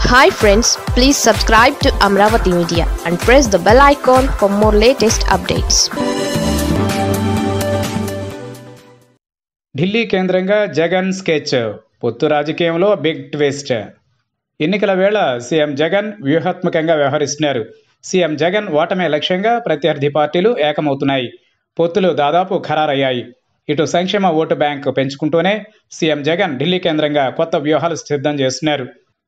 hi friends please subscribe to Amaravati media and press the bell icon for more latest updates Delhi కేంద్రంగా Jagan sketch పొత్తు రాజకీయంలో big twist ఎన్నికల వేళ CM Jagan వ్యూహాత్మకంగా వ్యవహరిస్తున్నారు సీఎం జగన్ ఓటమే లక్ష్యంగా ప్రత్యర్థి పార్టీలు ఏకమవుతున్నాయి పొత్తులు దాదాపు ఖరారయ్యాయి ఇటు సంక్షేమ ఓటు బ్యాంక్ పెంచుకుంటూనే సీఎం జగన్ ఢిల్లీ కేంద్రంగా కొత్త వ్యూహాలు సిద్ధం చేస్తున్నారు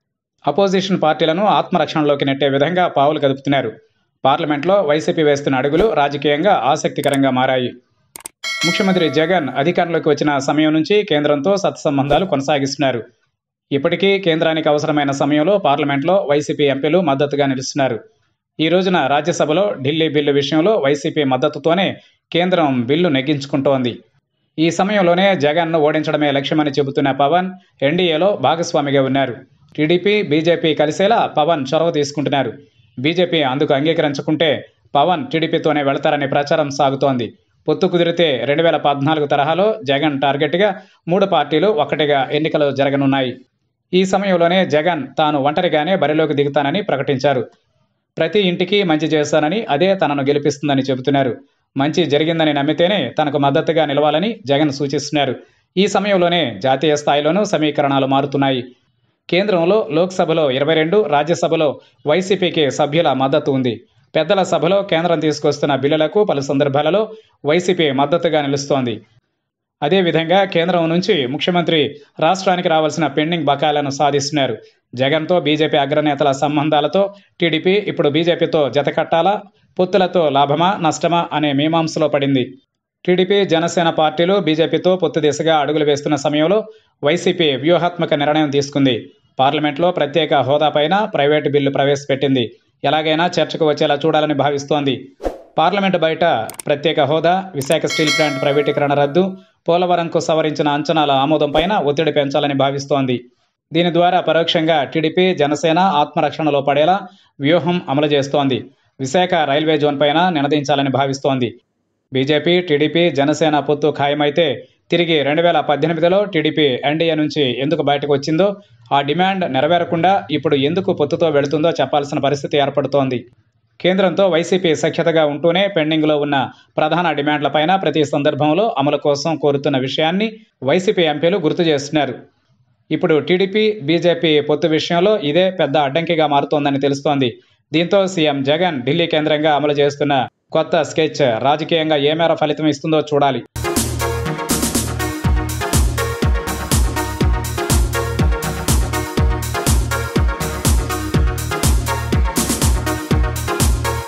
అపోజిషన్ పార్టీలను ఆత్మరక్షణలోకి నెట్టే విధంగా పావులు కదుపుతున్నారు పార్లమెంట్లో వైసీపీ వేస్తున్న అడుగులు రాజకీయంగా ఆసక్తికరంగా మారాయి ముఖ్యమంత్రి జగన్ అధికారంలోకి వచ్చిన సమయం నుంచి కేంద్రంతో సత్సంబంధాలు కొనసాగిస్తున్నారు ఇప్పటికీ కేంద్రానికి అవసరమైన సమయంలో పార్లమెంట్లో వైసీపీ ఎంపీలు మద్దతుగా నిలుస్తున్నారు ఈ రోజున రాజ్యసభలో ఢిల్లీ బిల్లు విషయంలో వైసీపీ మద్దతుతోనే కేంద్రం బిల్లు నెగ్గించుకుంటోంది ఈ సమయంలోనే జగన్ను ఓడించడమే లక్ష్యమని చెబుతున్న పవన్ ఎన్డీఏలో భాగస్వామిగా ఉన్నారు టీడీపీ బీజేపీ కలిసేలా పవన్ చొరవ తీసుకుంటున్నారు బీజేపీ అందుకు అంగీకరించకుంటే పవన్ టీడీపీతోనే వెళతారనే ప్రచారం సాగుతోంది పొత్తు కుదిరితే రెండు వేల పద్నాలుగు తరహాలో జగన్ టార్గెట్గా మూడు పార్టీలు ఒక్కటిగా ఎన్నికలు జరగనున్నాయి ఈ సమయంలోనే జగన్ తాను ఒంటరిగానే బరిలోకి దిగుతానని ప్రకటించారు ప్రతి ఇంటికి మంచి చేస్తానని అదే తనను గెలిపిస్తుందని చెబుతున్నారు మంచి జరిగిందని నమ్మితేనే తనకు మద్దతుగా నిలవాలని జగన్ సూచిస్తున్నారు ఈ సమయంలోనే జాతీయ స్థాయిలోనూ సమీకరణాలు మారుతున్నాయి కేంద్రంలో లోక్సభలో ఇరవై రెండు రాజ్యసభలో వైసీపీకి సభ్యుల మద్దతు ఉంది పెద్దల సభలో కేంద్రం తీసుకొస్తున్న బిల్లులకు పలు సందర్భాలలో వైసీపీ మద్దతుగా నిలుస్తోంది అదేవిధంగా కేంద్రం నుంచి ముఖ్యమంత్రి రాష్ట్రానికి రావాల్సిన పెండింగ్ బకాయిలను సాధిస్తున్నారు జగన్తో బీజేపీ అగ్రనేతల సంబంధాలతో టీడీపీ ఇప్పుడు బీజేపీతో జతకట్టాలా పొత్తులతో లాభమా నష్టమా అనే మీమాంసలో పడింది టీడీపీ జనసేన పార్టీలు బీజేపీతో పొత్తు దిశగా అడుగులు వేస్తున్న సమయంలో వైసీపీ వ్యూహాత్మక నిర్ణయం తీసుకుంది పార్లమెంట్లో ప్రత్యేక హోదాపైన ప్రైవేటు బిల్లు ప్రవేశపెట్టింది ఎలాగైనా చర్చకు వచ్చేలా చూడాలని భావిస్తోంది పార్లమెంటు బయట ప్రత్యేక హోదా విశాఖ స్టీల్ ప్లాంట్ ప్రైవేటీకరణ రద్దు పోలవరంకు సవరించిన అంచనాల ఆమోదం పైన ఒత్తిడి పెంచాలని భావిస్తోంది దీని ద్వారా పరోక్షంగా టీడీపీ జనసేన ఆత్మరక్షణలో పడేలా వ్యూహం అమలు చేస్తోంది విశాఖ రైల్వే జోన్ పైన నినదించాలని భావిస్తోంది బీజేపీ టీడీపీ జనసేన పొత్తు ఖాయమైతే తిరిగి రెండు వేల పద్దెనిమిదిలో టీడీపీ ఎన్డీఏ నుంచి ఎందుకు బయటకు వచ్చిందో ఆ డిమాండ్ నెరవేరకుండా ఇప్పుడు ఎందుకు పొత్తుతో వెళుతుందో చెప్పాల్సిన పరిస్థితి ఏర్పడుతోంది కేంద్రంతో వైసీపీ సఖ్యతగా ఉంటూనే పెండింగ్లో ఉన్న ప్రధాన డిమాండ్లపైన ప్రతి సందర్భంలో అమలు కోసం కోరుతున్న విషయాన్ని వైసీపీ ఎంపీలు గుర్తు చేస్తున్నారు ఇప్పుడు టీడీపీ బీజేపీ పొత్తు విషయంలో ఇదే పెద్ద అడ్డంకిగా మారుతోందని తెలుస్తోంది దీంతో సీఎం జగన్ ఢిల్లీ కేంద్రంగా అమలు చేస్తున్న కొత్త స్కెచ్ రాజకీయంగా ఏ మేర ఫలితం ఇస్తుందో చూడాలి